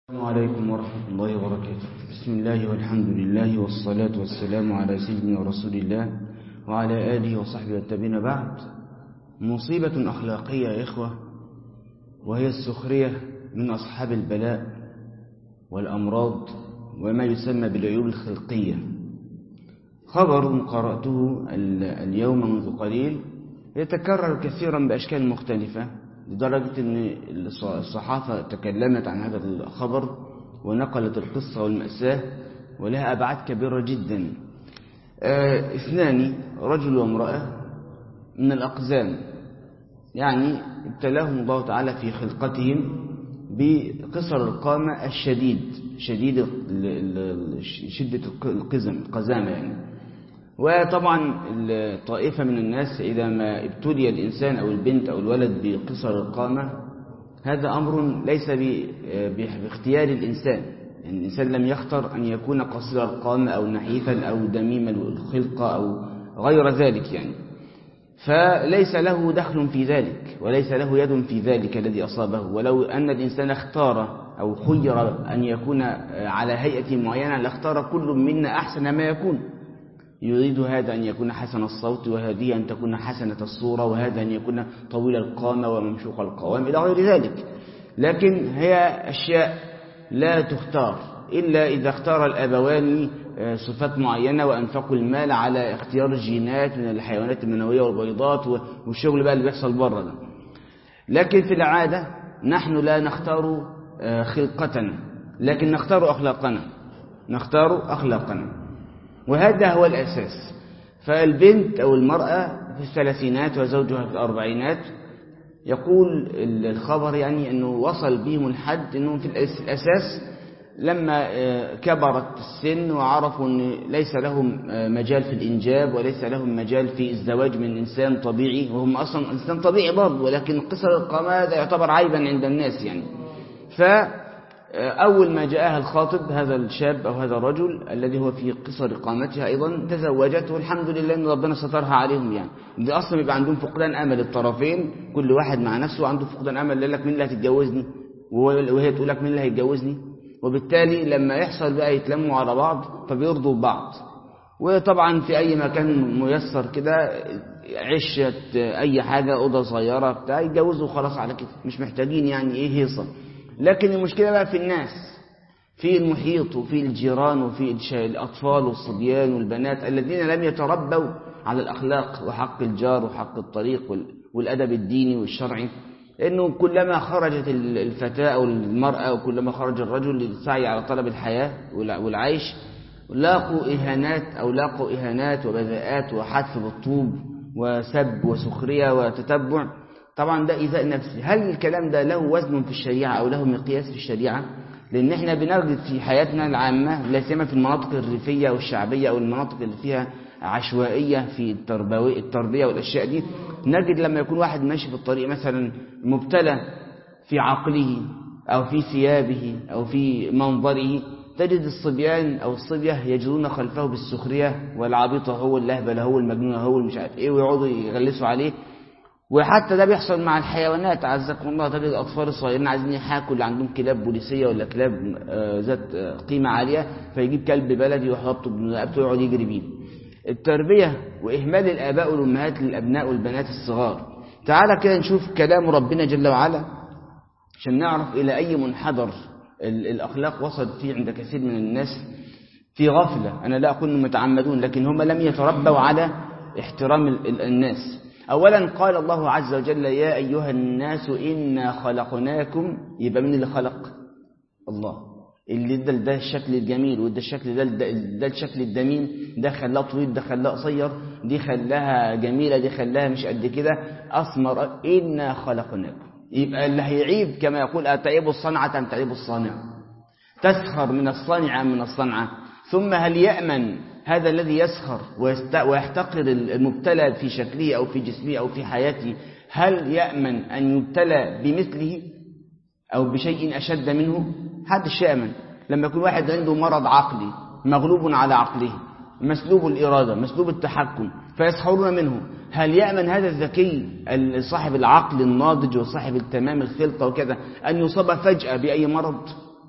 السلام عليكم ورحمة الله وبركاته بسم الله والحمد لله والصلاة والسلام على سيدنا رسول الله وعلى آله وصحبه والتابعين بعد مصيبة أخلاقية يا إخوة وهي السخرية من أصحاب البلاء والأمراض وما يسمى بالعيوب الخلقية خبر قرأته اليوم منذ قليل يتكرر كثيرا بأشكال مختلفة لدرجة أن الصحافة تكلمت عن هذا الخبر ونقلت القصة والمأساة ولها أبعاد كبيرة جدا آه اثنان رجل وامرأة من الأقزام يعني ابتلاهم الله تعالى في خلقتهم بقصر القامة الشديد شديد شدة القزم القزامة يعني وطبعا الطائفة من الناس إذا ما ابتلي الإنسان أو البنت أو الولد بقصر القامة هذا أمر ليس باختيار الإنسان يعني الإنسان لم يختر أن يكون قصير القامة أو نحيفا أو دميم الخلقة أو غير ذلك يعني فليس له دخل في ذلك وليس له يد في ذلك الذي أصابه ولو أن الإنسان اختار أو خير أن يكون على هيئة معينة لاختار كل منا أحسن ما يكون يريد هذا أن يكون حسن الصوت وهذه أن تكون حسنة الصورة وهذا أن يكون طويل القامة وممشوق القوام إلى غير ذلك لكن هي أشياء لا تختار إلا إذا اختار الأبوان صفات معينة وأنفقوا المال على اختيار الجينات من الحيوانات المنوية والبيضات والشغل بقى اللي بيحصل بره ده لكن في العادة نحن لا نختار خلقة لكن نختار أخلاقنا نختار أخلاقنا وهذا هو الأساس فالبنت أو المرأة في الثلاثينات وزوجها في الأربعينات يقول الخبر يعني أنه وصل بهم الحد أنهم في الأساس لما كبرت السن وعرفوا أن ليس لهم مجال في الإنجاب وليس لهم مجال في الزواج من إنسان طبيعي وهم أصلا إنسان طبيعي برضه ولكن قصر القامة هذا يعتبر عيبا عند الناس يعني ف أول ما جاءها الخاطب هذا الشاب أو هذا الرجل الذي هو في قصر قامتها أيضا تزوجت والحمد لله أن ربنا سترها عليهم يعني دي أصلا يبقى عندهم فقدان أمل الطرفين كل واحد مع نفسه عنده فقدان أمل يقول لك مين اللي هتتجوزني وهي تقول لك مين اللي هيتجوزني وبالتالي لما يحصل بقى يتلموا على بعض فبيرضوا ببعض وطبعا في أي مكان ميسر كده عشة أي حاجة أوضة صغيرة بتاع يتجوزوا خلاص على كده مش محتاجين يعني إيه هيصة لكن المشكلة بقى في الناس في المحيط وفي الجيران وفي الأطفال والصبيان والبنات الذين لم يتربوا على الأخلاق وحق الجار وحق الطريق والأدب الديني والشرعي لأنه كلما خرجت الفتاة أو المرأة وكلما خرج الرجل للسعي على طلب الحياة والعيش لاقوا إهانات أو لاقوا إهانات وبذاءات وحتف بالطوب وسب وسخرية وتتبع طبعا ده إيذاء نفسي هل الكلام ده له وزن في الشريعة أو له مقياس في الشريعة لأن احنا بنجد في حياتنا العامة لا سيما في المناطق الريفية والشعبية أو المناطق اللي فيها عشوائية في التربوي التربية والأشياء دي نجد لما يكون واحد ماشي في الطريق مثلا مبتلى في عقله أو في ثيابه أو في منظره تجد الصبيان أو الصبية يجرون خلفه بالسخرية والعبيطة هو اللهبل هو المجنون هو مش عارف إيه ويقعدوا يغلسوا عليه وحتى ده بيحصل مع الحيوانات عزكم الله تجد الأطفال الصغيرين عايزين يحاكوا اللي عندهم كلاب بوليسية ولا كلاب ذات قيمة عالية فيجيب كلب بلدي ويحطه برقبته ويقعد يجري بيه التربية وإهمال الآباء والأمهات للأبناء والبنات الصغار تعالى كده نشوف كلام ربنا جل وعلا عشان نعرف إلى أي منحدر الأخلاق وصلت فيه عند كثير من الناس في غفلة أنا لا أقول متعمدون لكن هم لم يتربوا على احترام الناس أولا قال الله عز وجل يا أيها الناس إنا خلقناكم يبقى من اللي خلق الله اللي ده ده الشكل الجميل وده الشكل ده ده الشكل الدميم ده خلاه طويل ده خلاه قصير دي خلاها جميلة دي خلاها مش قد كده أسمر إنا خلقناكم يبقى اللي هيعيب كما يقول أتعيب الصنعة أم تعيب الصانع تسخر من الصانع من الصنعة ثم هل يأمن هذا الذي يسخر ويحتقر المبتلى في شكله أو في جسمه أو في حياته هل يأمن أن يبتلى بمثله أو بشيء أشد منه حدش يأمن لما يكون واحد عنده مرض عقلي مغلوب على عقله مسلوب الإرادة مسلوب التحكم فيسخرون منه هل يأمن هذا الذكي صاحب العقل الناضج وصاحب التمام الخلطة وكذا أن يصاب فجأة بأي مرض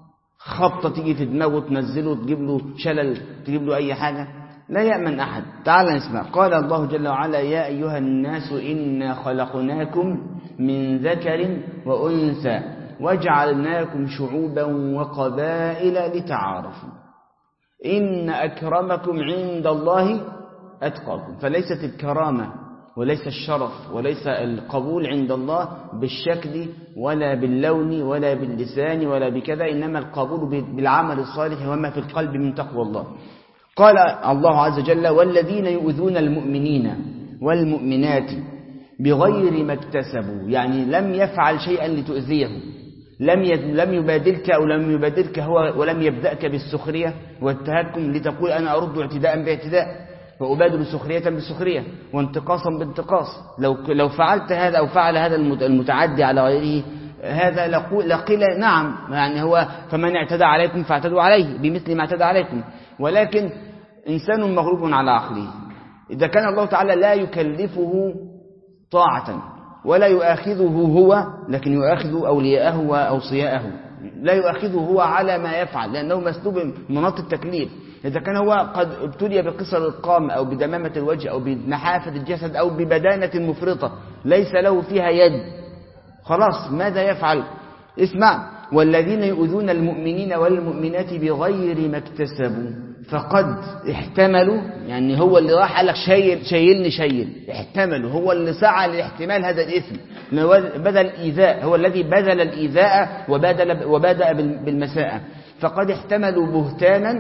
خبطة تيجي في دماغه تنزله تجيب له شلل تجيب له أي حاجة لا يأمن أحد تعال نسمع قال الله جل وعلا يا أيها الناس إنا خلقناكم من ذكر وأنثى وجعلناكم شعوبا وقبائل لتعارفوا إن أكرمكم عند الله أتقاكم فليست الكرامة وليس الشرف وليس القبول عند الله بالشكل ولا باللون ولا باللسان ولا بكذا إنما القبول بالعمل الصالح وما في القلب من تقوى الله قال الله عز وجل والذين يؤذون المؤمنين والمؤمنات بغير ما اكتسبوا يعني لم يفعل شيئا لتؤذيه لم لم يبادلك أو لم يبادلك هو ولم يبدأك بالسخرية والتهكم لتقول أنا أرد اعتداء باعتداء وأبادل سخرية بسخرية وانتقاصا بانتقاص لو لو فعلت هذا أو فعل هذا المتعدي على غيره هذا لقيل نعم يعني هو فمن اعتدى عليكم فاعتدوا عليه بمثل ما اعتدى عليكم ولكن إنسان مغلوب على عقله إذا كان الله تعالى لا يكلفه طاعة ولا يؤاخذه هو لكن يؤاخذ أولياءه وأوصياءه لا يؤاخذه هو على ما يفعل لأنه مسلوب مناط التكليف إذا كان هو قد ابتلي بقصر القام أو بدمامة الوجه أو بنحافة الجسد أو ببدانة مفرطة ليس له فيها يد خلاص ماذا يفعل اسمع والذين يؤذون المؤمنين والمؤمنات بغير ما اكتسبوا فقد احتملوا يعني هو اللي راح قال لك شيل شيلني شيل احتملوا هو اللي سعى لاحتمال هذا الاسم بذل الايذاء هو الذي بذل الايذاء وبادل وبدا بالمساءة فقد احتملوا بهتانا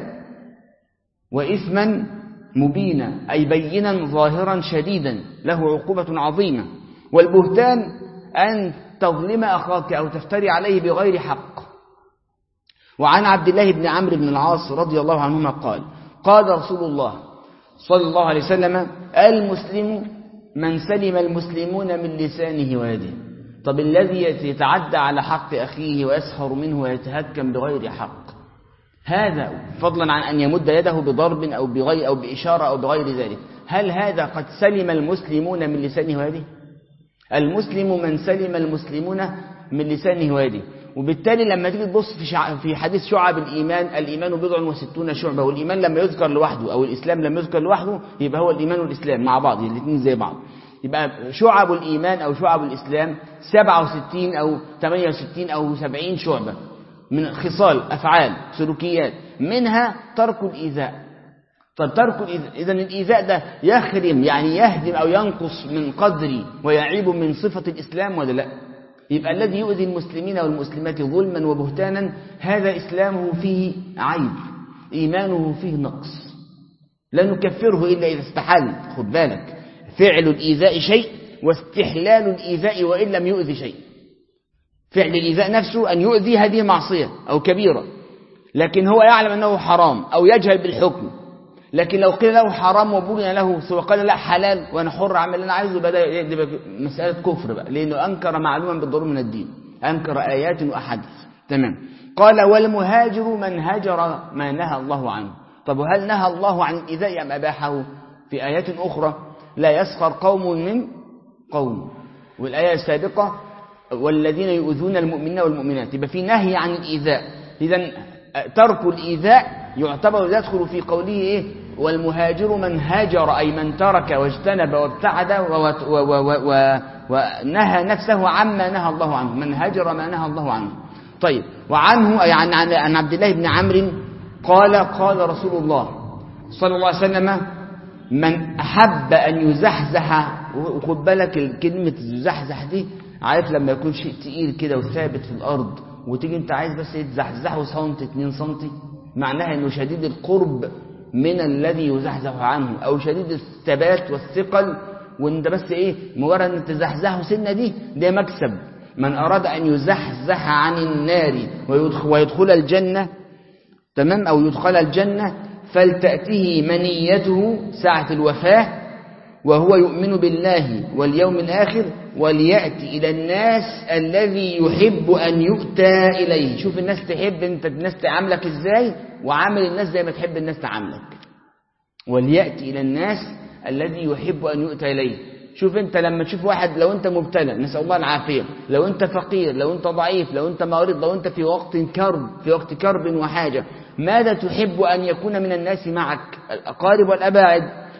واثما مبينا اي بينا ظاهرا شديدا له عقوبة عظيمة والبهتان ان تظلم اخاك او تفتري عليه بغير حق وعن عبد الله بن عمرو بن العاص رضي الله عنهما قال قال رسول الله صلى الله عليه وسلم المسلم من سلم المسلمون من لسانه ويده طب الذي يتعدى على حق أخيه ويسخر منه ويتهكم بغير حق هذا فضلا عن أن يمد يده بضرب أو بغير أو بإشارة أو بغير ذلك هل هذا قد سلم المسلمون من لسانه ويده المسلم من سلم المسلمون من لسانه ويده وبالتالي لما تيجي تبص في شع... في حديث شعب الإيمان الإيمان بضع وستون شعبة والإيمان لما يذكر لوحده أو الإسلام لما يذكر لوحده يبقى هو الإيمان والإسلام مع بعض الاثنين زي بعض يبقى شعب الإيمان أو شعب الإسلام 67 أو 68 أو 70 شعبة من خصال أفعال سلوكيات منها ترك الإيذاء طب ترك الإيذاء إذا الإيذاء ده يخرم يعني يهدم أو ينقص من قدر ويعيب من صفة الإسلام ولا لا يبقى الذي يؤذي المسلمين والمسلمات ظلما وبهتانا هذا إسلامه فيه عيب إيمانه فيه نقص لا نكفره إلا إذا استحل خد بالك فعل الإيذاء شيء واستحلال الإيذاء وإن لم يؤذي شيء فعل الإيذاء نفسه أن يؤذي هذه معصية أو كبيرة لكن هو يعلم أنه حرام أو يجهل بالحكم لكن لو قيل له حرام وبين له سوى قال لا حلال وانا حر اعمل اللي انا عايزه بدا يبقى مساله كفر بقى لانه انكر معلوما بالضروره من الدين انكر ايات واحاديث تمام قال والمهاجر من هجر ما نهى الله عنه طب وهل نهى الله عن الايذاء ام اباحه في ايات اخرى لا يسخر قوم من قوم والايه السابقه والذين يؤذون المؤمنين والمؤمنات يبقى في نهي عن الايذاء اذا ترك الايذاء يعتبر يدخل في قوله ايه والمهاجر من هاجر أي من ترك واجتنب وابتعد ونهى نفسه عما نهى الله عنه من هجر ما نهى الله عنه طيب وعنه أي عن, عن عبد الله بن عمرو قال قال رسول الله صلى الله عليه وسلم من أحب أن يزحزح وخد بالك كلمة يزحزح دي عارف لما يكون شيء تقيل كده وثابت في الأرض وتيجي انت عايز بس تزحزحه سنتي 2 سنتي معناها انه شديد القرب من الذي يزحزح عنه او شديد الثبات والثقل وانت بس ايه مجرد ان تزحزحه سنه دي ده مكسب من اراد ان يزحزح عن النار ويدخل, ويدخل الجنه تمام او يدخل الجنه فلتاته منيته ساعه الوفاه وهو يؤمن بالله واليوم الاخر ولياتي الى الناس الذي يحب ان يؤتى اليه شوف الناس تحب انت الناس تعاملك ازاي وعامل الناس زي ما تحب الناس تعاملك وليأتي إلى الناس الذي يحب أن يؤتى إليه شوف انت لما تشوف واحد لو انت مبتلى نسأل الله العافية لو انت فقير لو انت ضعيف لو انت مريض لو انت في وقت كرب في وقت كرب وحاجة ماذا تحب أن يكون من الناس معك الأقارب والأباعد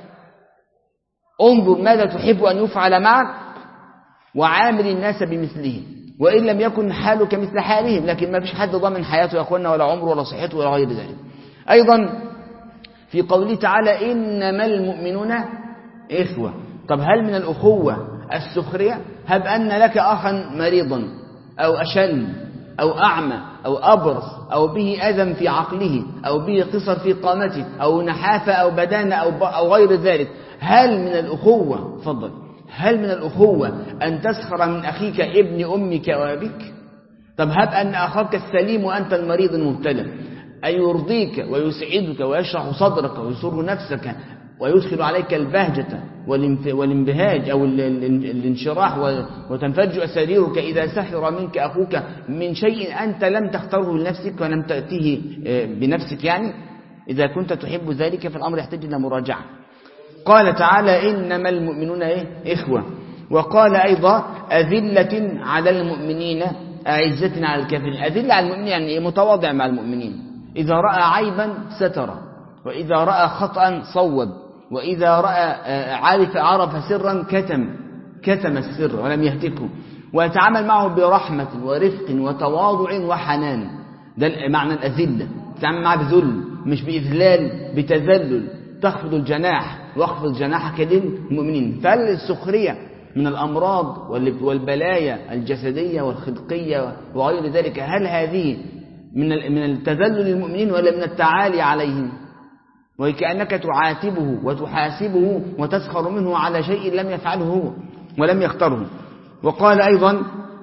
انظر ماذا تحب أن يفعل معك وعامل الناس بمثله وإن لم يكن حالك مثل حالهم لكن ما فيش حد ضامن حياته يا أخوانا ولا عمره ولا صحته ولا غير ذلك أيضا في قوله تعالى إنما المؤمنون إخوة طب هل من الأخوة السخرية هب أن لك أخا مريضا أو أشل أو أعمى أو أبرص أو به أذى في عقله أو به قصر في قامته أو نحافة أو بدانة أو, أو غير ذلك هل من الأخوة فضل هل من الأخوة أن تسخر من أخيك ابن أمك وأبيك طب هب أن أخاك السليم وأنت المريض المبتلى أن يرضيك ويسعدك ويشرح صدرك ويسر نفسك ويدخل عليك البهجة والانبهاج أو الانشراح وتنفج سريرك إذا سخر منك أخوك من شيء أنت لم تختاره لنفسك ولم تأتيه بنفسك يعني إذا كنت تحب ذلك فالأمر يحتاج إلى مراجعة قال تعالى إنما المؤمنون إيه؟ إخوة وقال أيضا أذلة على المؤمنين أعزة على الكافرين أذلة على المؤمنين يعني متواضع مع المؤمنين إذا رأى عيبا ستر وإذا رأى خطأ صوب وإذا رأى عارف عرف سرا كتم كتم السر ولم يهتكه ويتعامل معه برحمة ورفق وتواضع وحنان ده معنى الأذلة تتعامل معه بذل مش بإذلال بتذلل تخفض الجناح واخفض جناحك للمؤمنين فالسخرية من الأمراض والبلايا الجسدية والخلقية وغير ذلك هل هذه من من التذلل للمؤمنين ولا من التعالي عليهم وكأنك تعاتبه وتحاسبه وتسخر منه على شيء لم يفعله هو ولم يختره وقال أيضا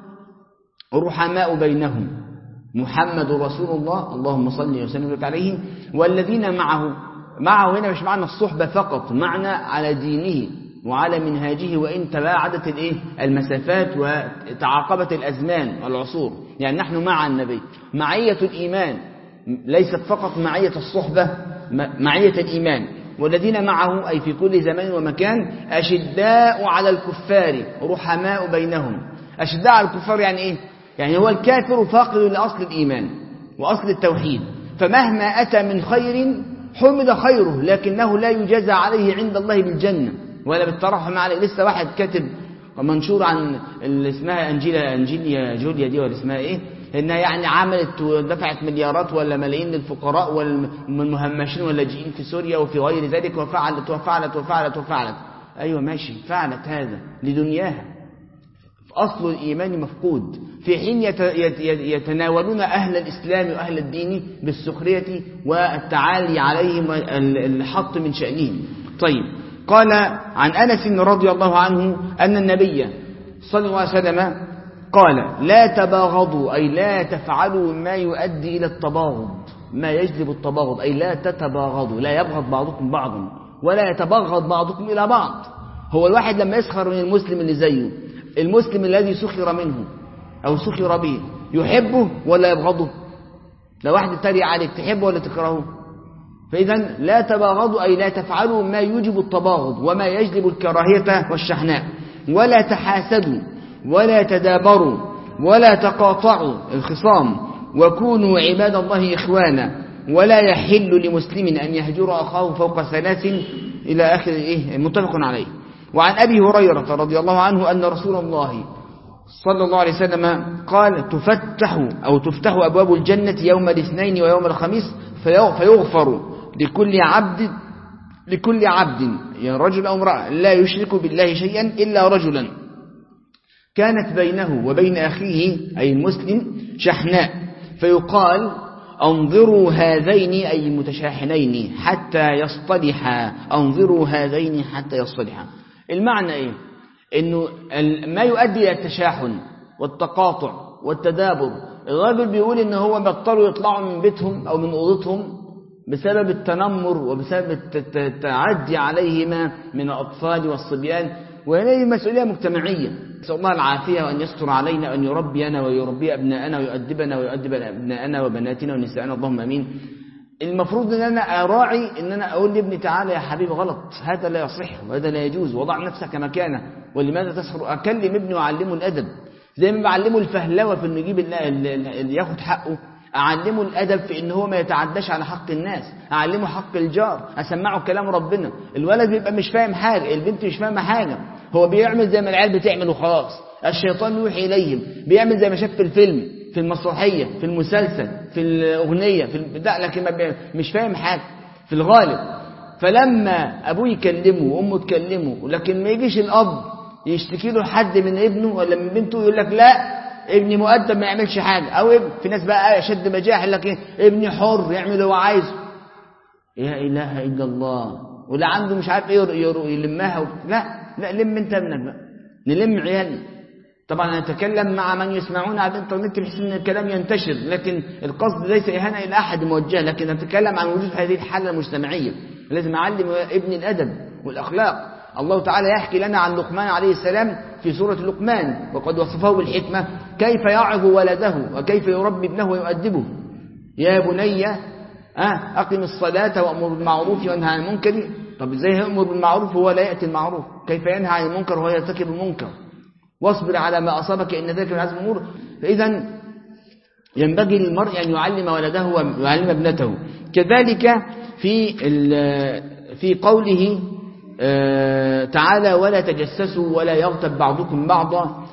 رحماء بينهم محمد رسول الله اللهم صل وسلم عليه والذين معه معه هنا مش معنى الصحبة فقط معنى على دينه وعلى منهاجه وإن تباعدت الايه المسافات وتعاقبت الأزمان والعصور يعني نحن مع النبي معية الإيمان ليست فقط معية الصحبة معية الإيمان والذين معه أي في كل زمان ومكان أشداء على الكفار رحماء بينهم أشداء على الكفار يعني إيه؟ يعني هو الكافر فاقد لأصل الإيمان وأصل التوحيد فمهما أتى من خير حمد خيره لكنه لا يجازى عليه عند الله بالجنة ولا بالترحم عليه لسه واحد كاتب منشور عن اللي اسمها أنجيلا أنجيليا جوليا دي ولا اسمها إيه انها يعني عملت ودفعت مليارات ولا ملايين للفقراء والمهمشين واللاجئين في سوريا وفي غير ذلك وفعلت وفعلت وفعلت وفعلت ايوه ماشي فعلت هذا لدنياها اصل الايمان مفقود في حين يتناولون اهل الاسلام واهل الدين بالسخريه والتعالي عليهم الحط من شانهم طيب قال عن انس رضي الله عنه ان النبي صلى الله عليه وسلم قال لا تباغضوا أي لا تفعلوا ما يؤدي إلى التباغض ما يجلب التباغض أي لا تتباغضوا لا يبغض بعضكم بعضا ولا يتبغض بعضكم إلى بعض هو الواحد لما يسخر من المسلم اللي زيه المسلم الذي سخر منه أو سخر به يحبه ولا يبغضه لو واحد اتريق عليك تحبه ولا تكرهه فإذا لا تباغضوا أي لا تفعلوا ما يوجب التباغض وما يجلب الكراهية والشحناء ولا تحاسدوا ولا تدابروا ولا تقاطعوا الخصام وكونوا عباد الله إخوانا ولا يحل لمسلم أن يهجر أخاه فوق ثلاث إلى آخر إيه متفق عليه وعن أبي هريرة رضي الله عنه أن رسول الله صلى الله عليه وسلم قال تفتح أو تفتح أبواب الجنة يوم الاثنين ويوم الخميس فيغفر لكل عبد لكل عبد يعني رجل أو امرأة لا يشرك بالله شيئا إلا رجلا كانت بينه وبين أخيه أي المسلم شحناء فيقال انظروا هذين أي متشاحنين حتى يصطلحا انظروا هذين حتى يصطلحا المعنى إيه إنه ما يؤدي إلى التشاحن والتقاطع والتدابر الراجل بيقول إن هو بطلوا يطلعوا من بيتهم أو من أوضتهم بسبب التنمر وبسبب التعدي عليهما من الأطفال والصبيان وهذه مسؤولية مجتمعية نسأل الله العافية وأن يستر علينا وأن يربينا ويربي أبناءنا ويؤدبنا ويؤدب أبناءنا وبناتنا ونساءنا اللهم أمين المفروض ان انا اراعي ان انا اقول لابني تعالى يا حبيبي غلط هذا لا يصح وهذا لا يجوز وضع نفسك مكانه ولماذا تسخر اكلم ابني واعلمه الادب زي ما بعلمه الفهلوه في انه يجيب اللي ياخد حقه أعلمه الأدب في إن هو ما يتعداش على حق الناس أعلمه حق الجار أسمعه كلام ربنا الولد بيبقى مش فاهم حاجة البنت مش فاهمة حاجة هو بيعمل زي ما العيال بتعمل وخلاص الشيطان يوحي إليهم بيعمل زي ما شاف في الفيلم في المسرحية في المسلسل في الأغنية في البتاع لكن ما مش فاهم حاجة في الغالب فلما أبوه يكلمه وأمه تكلمه لكن ما يجيش الأب يشتكي له حد من ابنه ولا من بنته يقول لك لا ابني مؤدب ما يعملش حاجة أو ابن في ناس بقى أشد مجاح يقول لك إيه ابني حر يعمل اللي هو عايزه يا إله إلا الله ولا عنده مش عارف إيه يلمها و... لا لا لم أنت ابنك بقى نلم عيالنا طبعا نتكلم مع من يسمعون على الانترنت بحيث ان الكلام ينتشر لكن القصد ليس اهانه الى احد موجه لكن نتكلم عن وجود هذه الحاله المجتمعيه لازم اعلم ابني الادب والاخلاق الله تعالى يحكي لنا عن لقمان عليه السلام في سورة لقمان وقد وصفه بالحكمة كيف يعظ ولده وكيف يربي ابنه ويؤدبه يا بني أه أقم الصلاة وأمر بالمعروف وانهى عن المنكر طب ازاي يأمر بالمعروف وهو لا يأتي المعروف كيف ينهى عن المنكر وهو يرتكب المنكر واصبر على ما أصابك إن ذلك من عزم الأمور فإذا ينبغي للمرء أن يعلم ولده ويعلم ابنته كذلك في في قوله تعالى ولا تجسسوا ولا يغتب بعضكم بعضا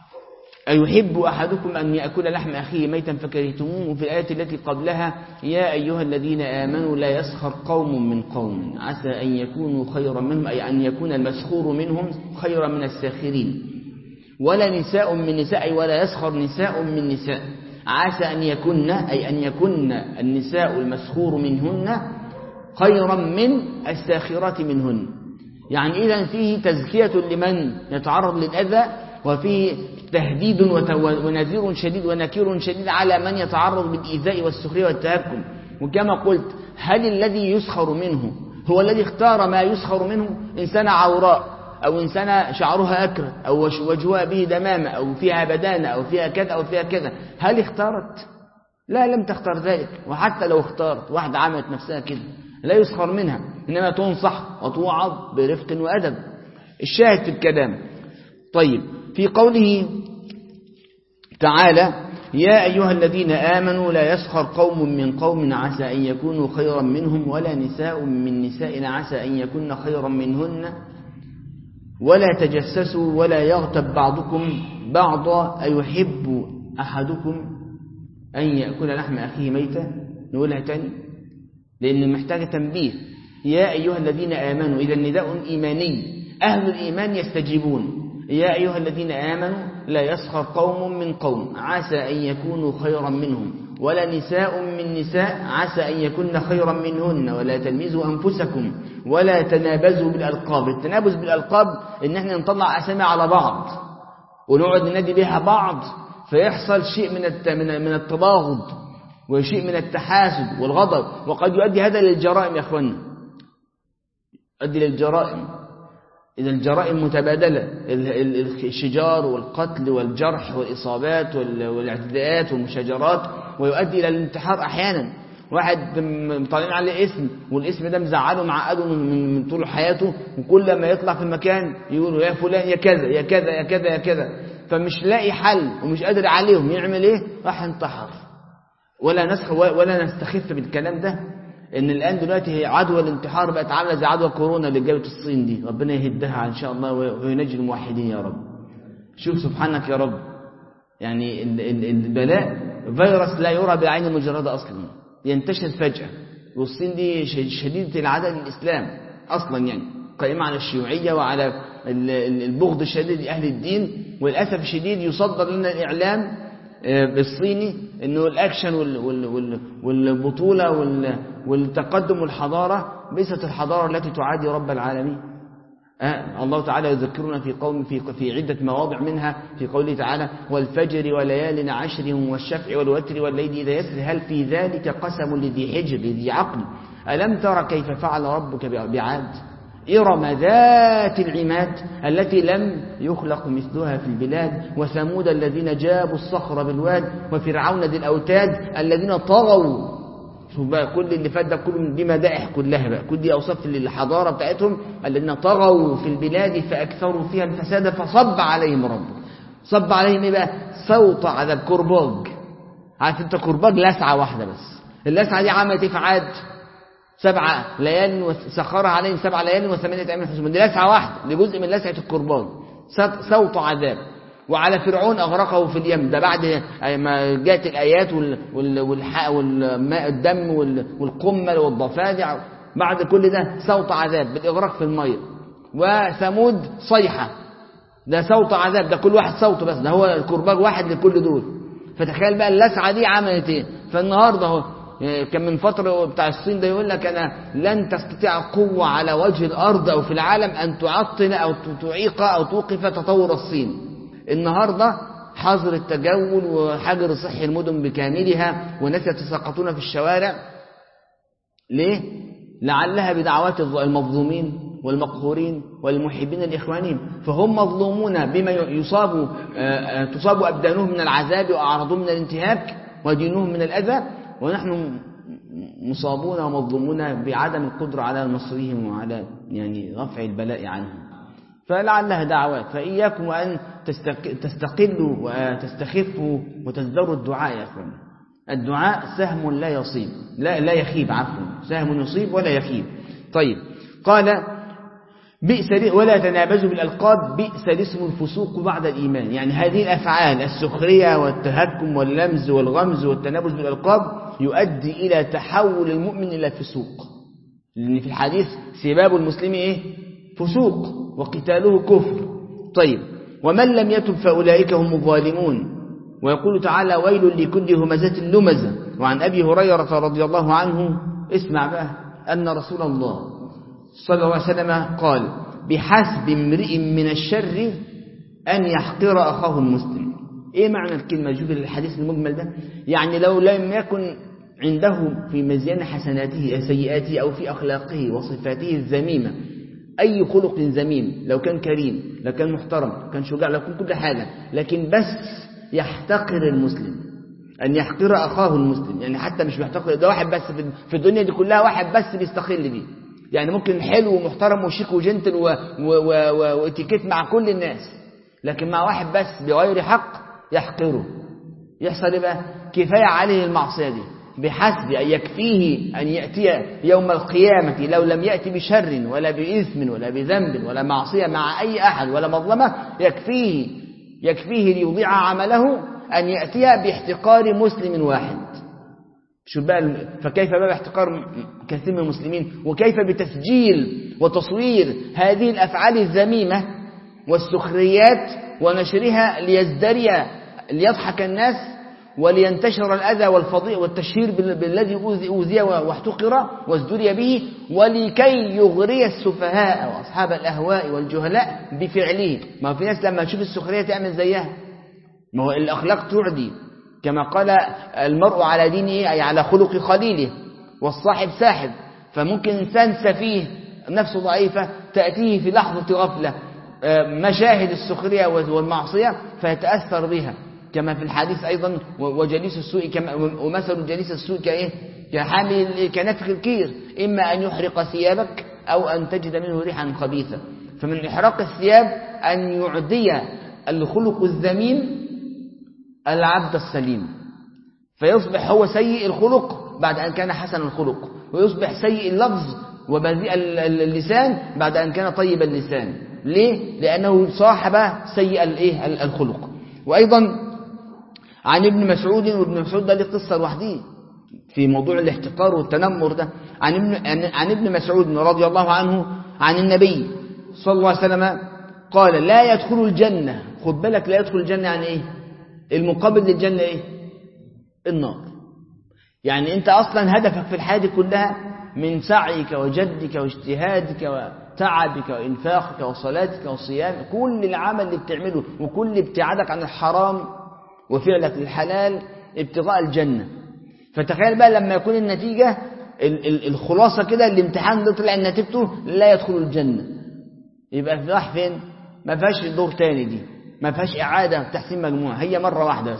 أيحب أحدكم أن يأكل لحم أخيه ميتا فكرهتموه في الآية التي قبلها يا أيها الذين آمنوا لا يسخر قوم من قوم عسى أن يكونوا خيرا منهم أي أن يكون المسخور منهم خيرا من الساخرين ولا نساء من نساء ولا يسخر نساء من نساء عسى أن يكن أي أن يكن النساء المسخور منهن خيرا من الساخرات منهن يعني إذا فيه تزكية لمن يتعرض للأذى وفيه تهديد ونذير شديد ونكير شديد على من يتعرض بالإيذاء والسخرية والتهكم وكما قلت هل الذي يسخر منه هو الذي اختار ما يسخر منه إنسان عوراء أو إنسان شعرها أكرة أو وجهها به دمامة أو فيها بدانة أو فيها كذا أو فيها كذا هل اختارت؟ لا لم تختار ذلك وحتى لو اختارت واحدة عملت نفسها كده لا يسخر منها إنما تنصح وتوعظ برفق وأدب الشاهد في الكلام طيب في قوله تعالى يا أيها الذين آمنوا لا يسخر قوم من قوم عسى أن يكونوا خيرا منهم ولا نساء من نساء عسى أن يكون خيرا منهن ولا تجسسوا ولا يغتب بعضكم بعضا أيحب أحدكم أن يأكل لحم أخيه ميتا نقولها تاني لأن محتاجة تنبيه يا أيها الذين آمنوا إذا نداء إيماني أهل الإيمان يستجيبون يا أيها الذين آمنوا لا يسخر قوم من قوم عسى أن يكونوا خيرا منهم ولا نساء من نساء عسى أن يكون خيرا منهن ولا تلمزوا أنفسكم ولا تنابزوا بالألقاب التنابز بالألقاب إن احنا نطلع أسامي على بعض ونقعد ننادي بها بعض فيحصل شيء من من التباغض وشيء من التحاسد والغضب وقد يؤدي هذا للجرائم يا اخوانا يؤدي للجرائم إذا الجرائم متبادلة الشجار والقتل والجرح والإصابات والاعتداءات والمشاجرات ويؤدي إلى الانتحار أحيانا واحد طالعين عليه اسم والاسم ده مزعله معقده من, من طول حياته وكل ما يطلع في مكان يقولوا يا فلان يا كذا يا كذا يا كذا يا كذا فمش لاقي حل ومش قادر عليهم يعمل ايه راح انتحر ولا نسخ ولا نستخف بالكلام ده ان الان دلوقتي هي عدوى الانتحار بقت عامله زي عدوى كورونا اللي جابت الصين دي ربنا يهدها ان شاء الله وينجي الموحدين يا رب شوف سبحانك يا رب يعني البلاء فيروس لا يرى بعين المجرده اصلا ينتشر فجاه والصين دي شديده العداء للاسلام اصلا يعني قائمه على الشيوعيه وعلى البغض الشديد لاهل الدين وللاسف الشديد يصدر لنا الاعلام بالصيني انه الاكشن والبطوله والتقدم والحضاره ليست الحضاره التي تعادي رب العالمين آه الله تعالى يذكرنا في قوم في في عده مواضع منها في قوله تعالى والفجر وليال عشر والشفع والوتر والليل اذا يسر هل في ذلك قسم لذي حجر لذي عقل الم تر كيف فعل ربك بعاد إرم ذات العماد التي لم يخلق مثلها في البلاد وثمود الذين جابوا الصخر بالواد وفرعون ذي الأوتاد الذين طغوا شوف بقى كل اللي فات ده كله دي مدائح كلها بقى كل دي اوصاف للحضاره بتاعتهم الذين طغوا في البلاد فاكثروا فيها الفساد فصب عليهم ربك صب عليهم ايه بقى صوت عذاب كرباج عارف انت كرباج لسعه واحده بس اللسعه دي عملت ايه في عاد سبع ليال وسخرها عليهم سبع ليال وثمانيه ايام حسبا دي لسعه واحده لجزء من لسعه الكرباج صوت عذاب وعلى فرعون أغرقه في اليم ده بعد ما جاءت الآيات والماء الدم والقمل والضفادع بعد كل ده صوت عذاب بالإغراق في المية وثمود صيحة ده صوت عذاب ده كل واحد صوته بس ده هو الكرباج واحد لكل دول فتخيل بقى اللسعة دي عملت ايه فالنهاردة اهو كان من فترة بتاع الصين ده يقول لك أنا لن تستطيع قوة على وجه الأرض أو في العالم أن تعطل أو تعيق أو توقف تطور الصين النهاردة حظر التجول وحجر صحي المدن بكاملها والناس يتساقطون في الشوارع ليه؟ لعلها بدعوات المظلومين والمقهورين والمحبين لإخوانهم فهم مظلومون بما يصاب تصاب أبدانهم من العذاب وأعراضهم من الانتهاك ودينهم من الأذى ونحن مصابون ومظلومون بعدم القدرة على نصرهم وعلى يعني رفع البلاء عنهم فلعلها دعوات فإياكم أن تستقلوا وتستخفوا وتزدروا الدعاء يا أخوان الدعاء سهم لا يصيب لا, لا يخيب عفوا سهم يصيب ولا يخيب طيب قال بئس ولا تنابزوا بالألقاب بئس الاسم الفسوق بعد الإيمان يعني هذه الأفعال السخرية والتهكم واللمز والغمز والتنابز بالألقاب يؤدي إلى تحول المؤمن إلى فسوق لأن في الحديث سباب المسلم إيه فسوق وقتاله كفر طيب ومن لم يتب فأولئك هم الظالمون ويقول تعالى ويل لكل همزة لمزة وعن أبي هريرة رضي الله عنه اسمع بقى أن رسول الله صلى الله عليه وسلم قال بحسب امرئ من الشر أن يحقر أخاه المسلم إيه معنى الكلمة شوف الحديث المجمل ده يعني لو لم يكن عنده في مزيان حسناته سيئاته أو في أخلاقه وصفاته الذميمة أي خلق ذميم لو كان كريم لو كان محترم لو كان شجاع لو كان كل حاجة لكن بس يحتقر المسلم أن يحقر أخاه المسلم يعني حتى مش بيحتقر ده واحد بس في الدنيا دي كلها واحد بس بيستقل بيه يعني ممكن حلو ومحترم وشيك وجنتل واتيكيت مع كل الناس لكن مع واحد بس بغير حق يحقره يحصل ايه بقى كفاية عليه المعصية دي بحسب أن يكفيه أن يأتي يوم القيامة لو لم يأتي بشر ولا بإثم ولا بذنب ولا معصية مع أي أحد ولا مظلمة يكفيه يكفيه ليضيع عمله أن يأتي باحتقار مسلم واحد شو بقى فكيف بقى باحتقار كثير من المسلمين وكيف بتسجيل وتصوير هذه الأفعال الذميمة والسخريات ونشرها ليزدري ليضحك الناس ولينتشر الأذى والفضيع والتشهير بالذي أوذي واحتقر وازدري به ولكي يغري السفهاء وأصحاب الأهواء والجهلاء بفعله ما في ناس لما تشوف السخرية تعمل زيها ما هو الأخلاق تعدي كما قال المرء على دينه أي على خلق خليله والصاحب ساحب فممكن إنسان سفيه نفسه ضعيفة تأتيه في لحظة غفلة مشاهد السخرية والمعصية فيتأثر بها كما في الحديث أيضا وجليس السوء كما ومثل جليس السوء كإيه كحامل كنفخ الكير إما أن يحرق ثيابك أو أن تجد منه ريحا خبيثة فمن إحراق الثياب أن يعدي الخلق الذميم العبد السليم فيصبح هو سيء الخلق بعد أن كان حسن الخلق ويصبح سيء اللفظ وبذيء اللسان بعد أن كان طيب اللسان ليه؟ لأنه صاحب سيء الايه الخلق وأيضا عن ابن مسعود وابن مسعود ده ليه قصة لوحده في موضوع الاحتقار والتنمر ده عن ابن عن ابن مسعود رضي الله عنه عن النبي صلى الله عليه وسلم قال لا يدخل الجنة خد بالك لا يدخل الجنة يعني ايه المقابل للجنة ايه النار يعني انت اصلا هدفك في الحياة دي كلها من سعيك وجدك واجتهادك وتعبك وإنفاقك وصلاتك وصيامك كل العمل اللي بتعمله وكل ابتعادك عن الحرام وفعلك للحلال ابتغاء الجنة فتخيل بقى لما يكون النتيجة الخلاصة كده الامتحان اللي طلع نتيجته لا يدخل الجنة يبقى في راح فين ما فيهاش دور تاني دي ما فيهاش إعادة تحسين مجموعة هي مرة واحدة بس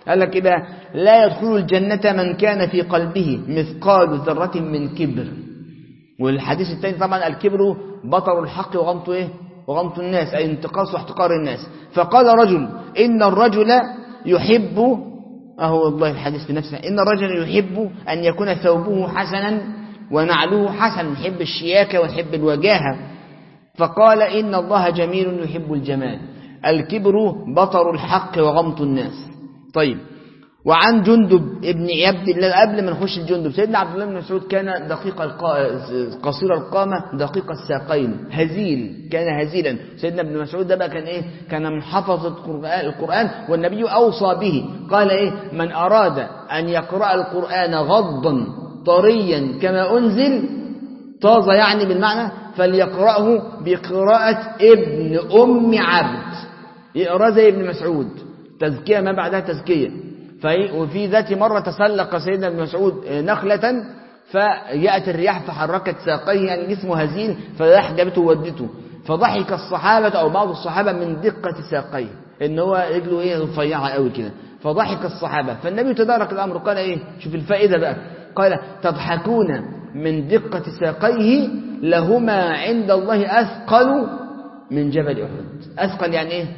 قال لك إذا لا يدخل الجنة من كان في قلبه مثقال ذرة من كبر والحديث الثاني طبعا الكبر بطر الحق وغمط إيه وغمط الناس أي انتقاص واحتقار الناس فقال رجل إن الرجل يحب أهو والله الحديث في نفسه إن الرجل يحب أن يكون ثوبه حسنا ونعله حسن يحب الشياكة ويحب الوجاهة فقال إن الله جميل يحب الجمال الكبر بطر الحق وغمط الناس طيب وعن جندب ابن عبد الله قبل ما نخش الجندب سيدنا عبد الله بن مسعود كان دقيق القا... قصير القامة دقيق الساقين هزيل كان هزيلا سيدنا ابن مسعود ده بقى كان ايه كان من حفظة القرآن, القرآن والنبي أوصى به قال ايه من أراد أن يقرأ القرآن غضا طريا كما أنزل طاز يعني بالمعنى فليقرأه بقراءة ابن أم عبد يقرأ زي ابن مسعود تزكية ما بعدها تزكية وفي ذات مرة تسلق سيدنا ابن مسعود نخلة فجاءت الرياح فحركت ساقيه يعني جسمه هزيل فالرياح جابته وودته فضحك الصحابة أو بعض الصحابة من دقة ساقيه إن هو رجله إيه رفيعة قوي كده فضحك الصحابة فالنبي تدارك الأمر قال إيه شوف الفائدة بقى قال تضحكون من دقة ساقيه لهما عند الله أثقل من جبل أحد أثقل يعني إيه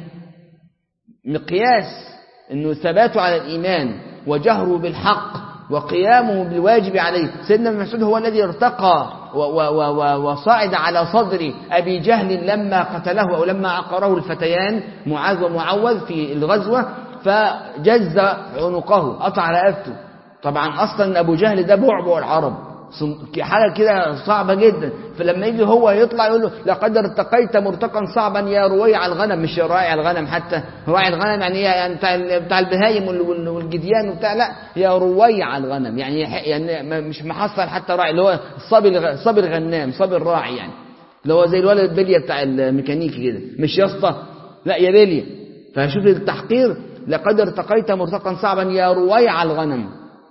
مقياس أنه ثباته على الإيمان وجهره بالحق وقيامه بالواجب عليه سيدنا ابن مسعود هو الذي ارتقى وصعد على صدر أبي جهل لما قتله أو لما عقره الفتيان معاذ ومعوذ في الغزوة فجز عنقه قطع رقبته طبعا أصلا أبو جهل ده بعبع العرب حاجة كده صعبة جدا فلما يجي هو يطلع يقول له لقد ارتقيت مرتقا صعبا يا رويع الغنم مش يا راعي الغنم حتى راعي الغنم يعني يعني بتاع بتاع البهايم والجديان وبتاع لا يا رويع الغنم يعني يعني مش محصل حتى راعي اللي هو الصبي الصبي الغنام صبي الراعي يعني اللي هو زي الولد البليه بتاع الميكانيكي كده مش يا اسطى لا يا بليه فشوف التحقير لقد ارتقيت مرتقا صعبا يا رويع الغنم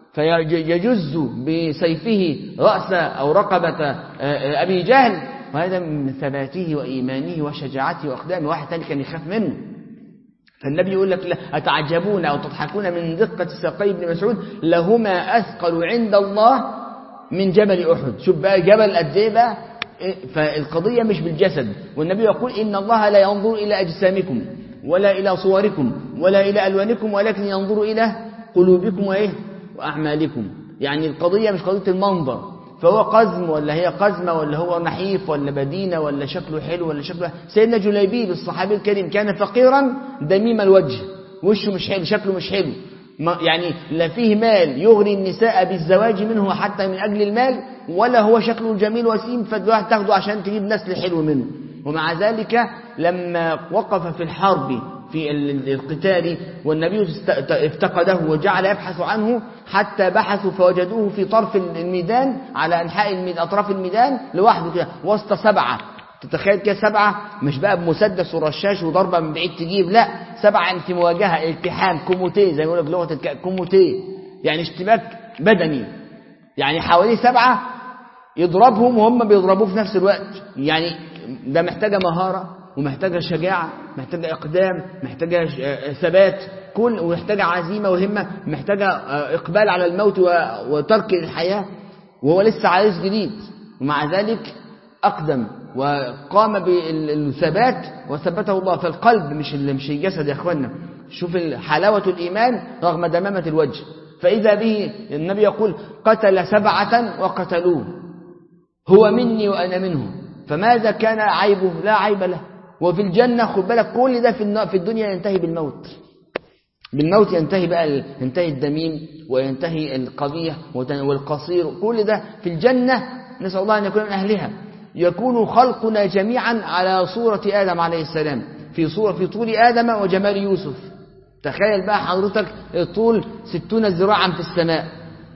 فيجز بسيفه رأس أو رقبة أبي جهل وهذا من ثباته وإيمانه وشجاعته وأقدامه واحد تاني كان يخاف منه فالنبي يقول لك لا أتعجبون أو تضحكون من دقة ساقي ابن مسعود لهما أثقل عند الله من جبل أحد شوف بقى جبل قد إيه بقى فالقضية مش بالجسد والنبي يقول إن الله لا ينظر إلى أجسامكم ولا إلى صوركم ولا إلى ألوانكم ولكن ينظر إلى قلوبكم وإيه وأعمالكم يعني القضية مش قضية المنظر فهو قزم ولا هي قزمة ولا هو نحيف ولا بدينة ولا شكله حلو ولا شكله سيدنا جليبيب الصحابي الكريم كان فقيرا دميم الوجه وشه مش حلو شكله مش حلو يعني لا فيه مال يغري النساء بالزواج منه حتى من أجل المال ولا هو شكله جميل وسيم فالواحد تاخده عشان تجيب نسل حلو منه ومع ذلك لما وقف في الحرب في القتال والنبي افتقده وجعل يبحث عنه حتى بحثوا فوجدوه في طرف الميدان على أنحاء أطراف الميدان لوحده كده وسط سبعة تتخيل كده سبعة مش بقى بمسدس ورشاش وضربة من بعيد تجيب لا سبعة في مواجهة التحام كوموتي زي ما يقول لك لغة الك... كوموتي يعني اشتباك بدني يعني حوالي سبعة يضربهم وهم بيضربوه في نفس الوقت يعني ده محتاجة مهارة ومحتاجة شجاعة محتاجة إقدام محتاجة ثبات كل ومحتاجة عزيمة وهمة محتاجة إقبال على الموت وترك الحياة وهو لسه عايز جديد ومع ذلك أقدم وقام بالثبات وثبته الله فالقلب مش مش الجسد يا اخوانا شوف حلاوة الإيمان رغم دمامة الوجه فإذا به النبي يقول قتل سبعة وقتلوه هو مني وأنا منه فماذا كان عيبه لا عيب له وفي الجنة خد بالك كل ده في في الدنيا ينتهي بالموت بالموت ينتهي بقى ينتهي الدميم وينتهي القبيح والقصير كل ده في الجنة نسأل الله أن يكون من أهلها يكون خلقنا جميعا على صورة آدم عليه السلام في صورة في طول آدم وجمال يوسف تخيل بقى حضرتك طول ستون ذراعا في السماء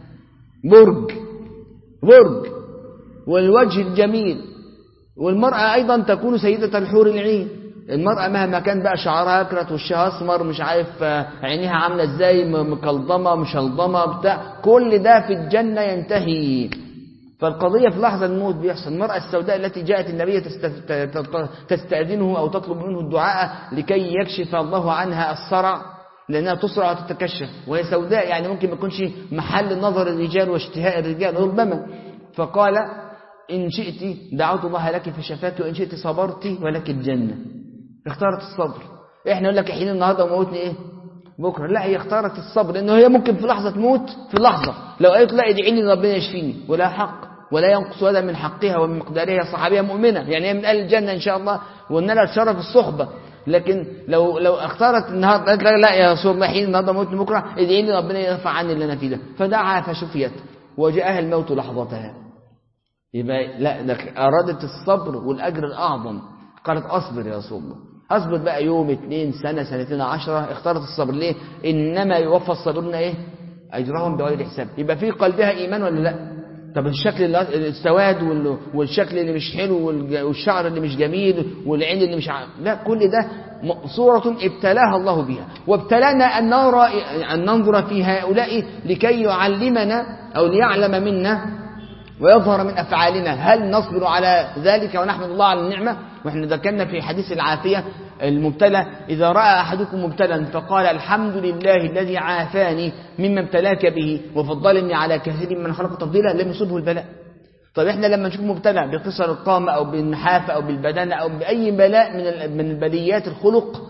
برج برج والوجه الجميل والمرأة أيضا تكون سيدة الحور العين المرأة مهما كان بقى شعرها أكرت وشها أسمر مش عارف عينيها عاملة إزاي مكلضمة مشلضمة بتاع كل ده في الجنة ينتهي فالقضية في لحظة الموت بيحصل المرأة السوداء التي جاءت النبي تستأذنه أو تطلب منه الدعاء لكي يكشف الله عنها الصرع لأنها تسرع وتتكشف وهي سوداء يعني ممكن ما يكونش محل نظر الرجال واشتهاء الرجال ربما فقال إن شئت دعوت الله لك فشفاك وإن شئت صبرت ولك الجنة اختارت الصبر احنا نقول لك حين النهارده وموتني ايه بكره لا هي اختارت الصبر لانه هي ممكن في لحظه تموت في لحظه لو قالت لا ادعي لي ربنا يشفيني ولا حق ولا ينقص هذا من حقها ومن مقدارها صحابيه مؤمنه يعني هي من اهل الجنه ان شاء الله وان لها الشرف الصحبه لكن لو لو اختارت النهارده قالت لا, لا يا رسول الله حين النهارده موتني بكره ادعي لي ربنا يرفع عني اللي انا فيه ده فدعا فشفيت وجاءها الموت لحظتها يبقى لا ده ارادت الصبر والاجر الاعظم قالت اصبر يا رسول الله اصبر بقى يوم اتنين سنة سنتين عشرة اختارت الصبر ليه انما يوفى الصابرون ايه اجرهم بغير حساب يبقى في قلبها ايمان ولا لا طب الشكل السواد والشكل اللي مش حلو والشعر اللي مش جميل والعين اللي مش ع... لا كل ده صورة ابتلاها الله بها وابتلانا أن نرى أن ننظر في هؤلاء لكي يعلمنا أو ليعلم منا ويظهر من أفعالنا هل نصبر على ذلك ونحمد الله على النعمة وإحنا ذكرنا في حديث العافية المبتلى إذا رأى أحدكم مبتلا فقال الحمد لله الذي عافاني مما ابتلاك به وفضلني على كثير من خلق تفضيلا لم يصبه البلاء طيب احنا لما نشوف مبتلى بقصر القامة أو بالنحافة أو بالبدنة أو بأي بلاء من من البليات الخلق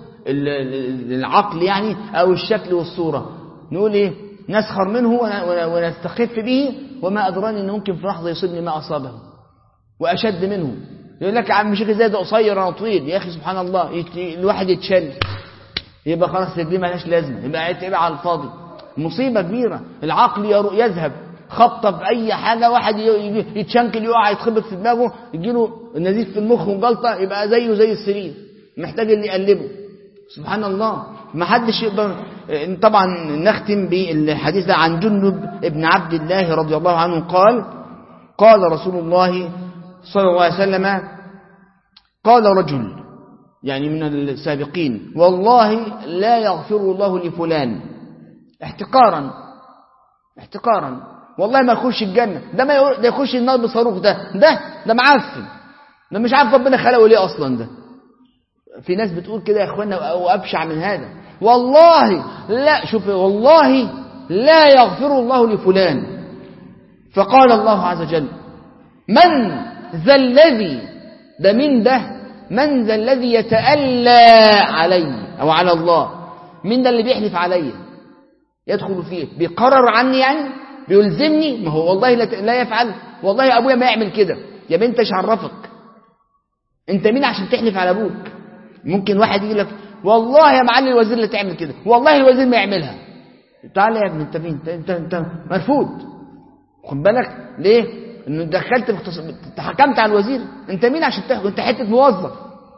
العقل يعني أو الشكل والصورة نقول إيه نسخر منه ونستخف به وما أدراني أنه ممكن في لحظة يصيبني ما أصابه وأشد منه يقول لك يا عم شيخ ازاي ده قصير انا طويل يا اخي سبحان الله الواحد يتشل يبقى خلاص رجليه مالهاش لازمه يبقى يتبع على الفاضي مصيبه كبيره العقل يذهب خبطه في اي حاجه واحد يتشنكل يقع يتخبط في دماغه يجي له نزيف في المخ وجلطه يبقى زيه زي السرير محتاج اللي يقلبه سبحان الله ما حدش يقدر طبعا نختم بالحديث ده عن جندب ابن عبد الله رضي الله عنه قال قال رسول الله صلى الله عليه وسلم قال رجل يعني من السابقين والله لا يغفر الله لفلان احتقارا احتقارا والله ما يخش الجنة ده ما ده يخش النار بصاروخ ده ده ده معفن ده مش عارف ربنا خلقه ليه اصلا ده في ناس بتقول كده يا اخوانا وابشع من هذا والله لا شوف والله لا يغفر الله لفلان فقال الله عز وجل من ذا الذي ده من ده من ذا الذي يتألى علي أو على الله من ده اللي بيحلف علي يدخل فيه بيقرر عني يعني بيلزمني ما هو والله لا يفعل والله أبويا ما يعمل كده يا بنت ايش عرفك انت مين عشان تحلف على ابوك ممكن واحد يقول لك والله يا معلم الوزير اللي تعمل كده والله الوزير ما يعملها تعالى يا ابني انت مين انت انت, انت مرفوض خد بالك ليه انه دخلت في حكمت على الوزير انت مين عشان تحكم انت حته موظف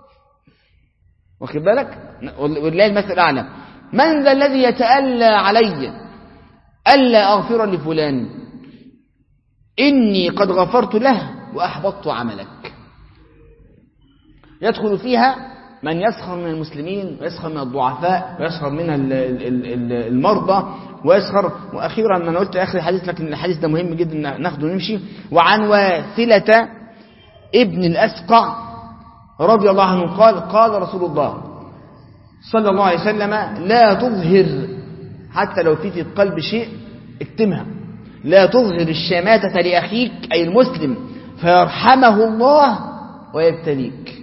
واخد بالله والله المثل الاعلى من ذا الذي يتألى علي ألا أغفر لفلان إني قد غفرت له وأحبطت عملك يدخل فيها من يسخر من المسلمين ويسخر من الضعفاء ويسخر من المرضى ويسخر واخيرا انا قلت اخر الحديث لكن الحديث ده مهم جدا ناخده ونمشي وعن واثلة ابن الاسقع رضي الله عنه قال قال رسول الله صلى الله عليه وسلم لا تظهر حتى لو في في القلب شيء اكتمها لا تظهر الشماتة لأخيك أي المسلم فيرحمه الله ويبتليك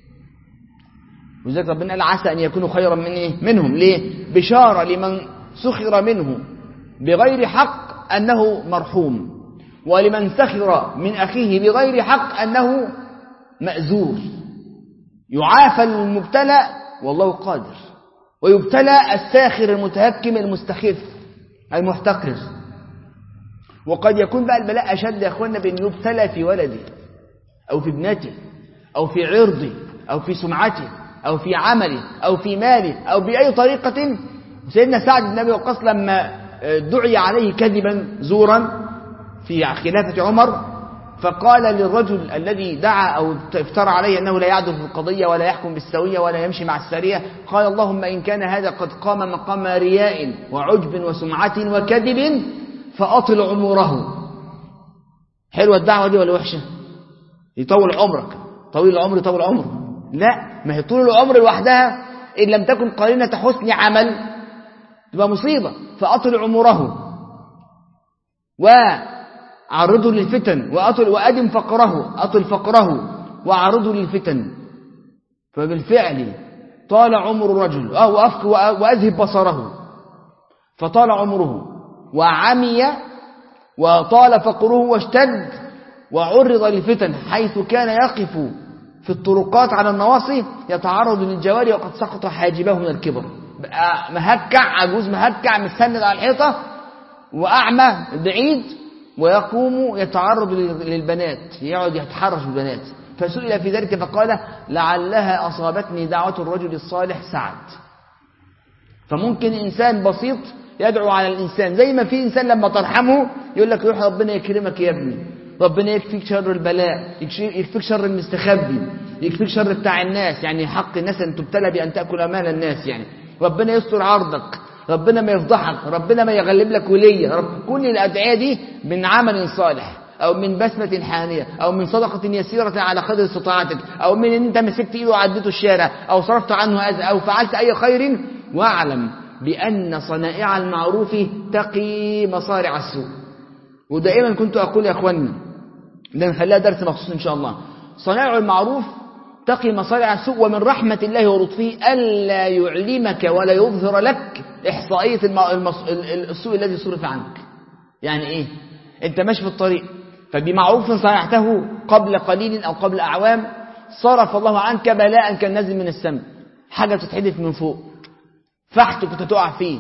وذلك ربنا قال عسى أن يكونوا خيرا من إيه؟ منهم ليه بشارة لمن سخر منه بغير حق أنه مرحوم ولمن سخر من أخيه بغير حق أنه مأزور يعافى المبتلى والله قادر ويبتلى الساخر المتهكم المستخف المحتقر وقد يكون بقى البلاء أشد يا أخوانا بأن يبتلى في ولده أو في ابنته أو في عرضه أو في سمعته أو في عمله أو في ماله أو بأي طريقة سيدنا سعد بن أبي وقاص لما دعي عليه كذبا زورا في خلافة عمر فقال للرجل الذي دعا أو افترى عليه أنه لا يعدل في القضية ولا يحكم بالسوية ولا يمشي مع السرية قال اللهم إن كان هذا قد قام مقام رياء وعجب وسمعة وكذب فأطل عمره حلوة الدعوة دي ولا وحشة يطول عمرك طويل العمر يطول عمره لا ما هي طول العمر لوحدها إن لم تكن قرينة حسن عمل تبقى مصيبة فأطل عمره وعرضه للفتن وأطل وأدم فقره أطل فقره وعرضه للفتن فبالفعل طال عمر الرجل وأفك وأذهب بصره فطال عمره وعمي وطال فقره واشتد وعرض للفتن حيث كان يقف في الطرقات على النواصي يتعرض للجواري وقد سقط حاجبه من الكبر بقى مهكع عجوز مهكع مستند على الحيطة وأعمى بعيد ويقوم يتعرض للبنات يقعد يتحرش بالبنات فسئل في ذلك فقال لعلها أصابتني دعوة الرجل الصالح سعد فممكن إنسان بسيط يدعو على الإنسان زي ما في إنسان لما ترحمه يقول لك روح ربنا يكرمك يا ابني ربنا يكفيك شر البلاء يكفيك شر المستخبي يكفيك شر بتاع الناس يعني حق الناس أن تبتلى بأن تأكل أمال الناس يعني ربنا يستر عرضك ربنا ما يفضحك ربنا ما يغلب لك ولية رب كل الأدعية دي من عمل صالح أو من بسمة حانية أو من صدقة يسيرة على قدر استطاعتك أو من أن أنت مسكت إيده وعديته الشارع أو صرفت عنه أذى أو فعلت أي خير واعلم بأن صنائع المعروف تقي مصارع السوء ودائما كنت أقول يا أخواني ده نخليها درس مخصوص إن شاء الله صنائع المعروف تقي مصارع السوء ومن رحمة الله ولطفه ألا يعلمك ولا يظهر لك إحصائية المص... السوء الذي صرف عنك يعني إيه أنت ماشي في الطريق فبمعروف صنعته قبل قليل أو قبل أعوام صرف الله عنك بلاء كان نازل من السماء حاجة تتحدث من فوق فحت كنت تقع فيه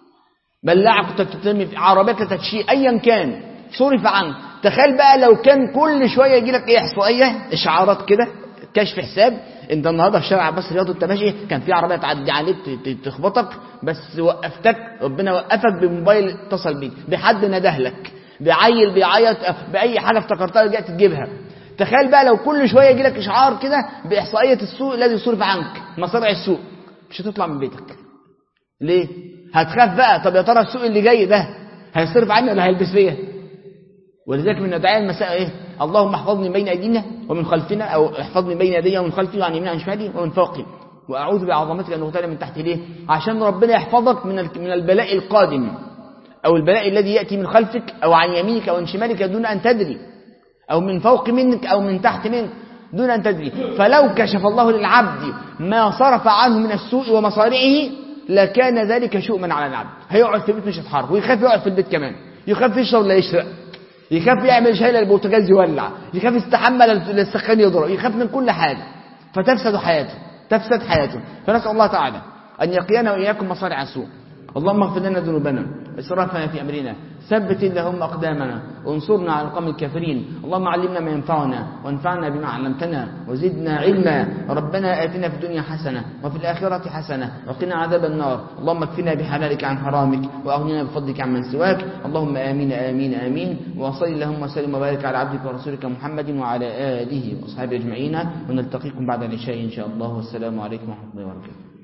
بلاعة كنت تترمي في عربية تتشي أيا كان صرف عنك تخيل بقى لو كان كل شوية يجي لك إيه إحصائية إشعارات كده كشف حساب انت النهارده في شارع عباس رياض انت ماشي كان في عربيه تعدي عليك تخبطك بس وقفتك ربنا وقفك بموبايل اتصل بيك بحد نده لك بعيل بيعيط باي حاجه افتكرتها رجعت تجيبها تخيل بقى لو كل شويه يجي لك اشعار كده باحصائيه السوء الذي صرف عنك مصارع السوء مش هتطلع من بيتك ليه هتخاف بقى طب يا ترى السوء اللي جاي ده هيصرف عني ولا هيلبس فيا ولذلك من ادعاء المساء ايه اللهم احفظني بين ايدينا ومن خلفنا او احفظني بين يدي ومن خلفي وعن يميني وعن شمالي ومن فوقي واعوذ بعظمتك ان اغتال من تحت ليه عشان ربنا يحفظك من من البلاء القادم او البلاء الذي ياتي من خلفك او عن يمينك او عن شمالك دون ان تدري او من فوق منك او من تحت منك دون ان تدري فلو كشف الله للعبد ما صرف عنه من السوء ومصارعه لكان ذلك شؤما على العبد هيقعد في البيت مش هيتحرك ويخاف يقعد في البيت كمان يخاف يشرب لا يشرق يخاف يعمل شيء للبوتاجاز يولع يخاف يستحمى للسخان يضرب يخاف من كل حاجة فتفسد حياته تفسد حياته فنسأل الله تعالى أن يقينا وإياكم مصارع السوء اللهم اغفر لنا ذنوبنا إسرافنا في أمرنا ثبت اللهم أقدامنا وانصرنا على القوم الكافرين اللهم علمنا ما ينفعنا وانفعنا بما علمتنا وزدنا علما ربنا آتنا في الدنيا حسنة وفي الآخرة حسنة وقنا عذاب النار اللهم اكفنا بحلالك عن حرامك وأغننا بفضلك عن من سواك اللهم آمين آمين آمين وصل اللهم وسلم وبارك على عبدك ورسولك محمد وعلى آله وأصحابه أجمعين ونلتقيكم بعد العشاء إن شاء الله والسلام عليكم ورحمة الله وبركاته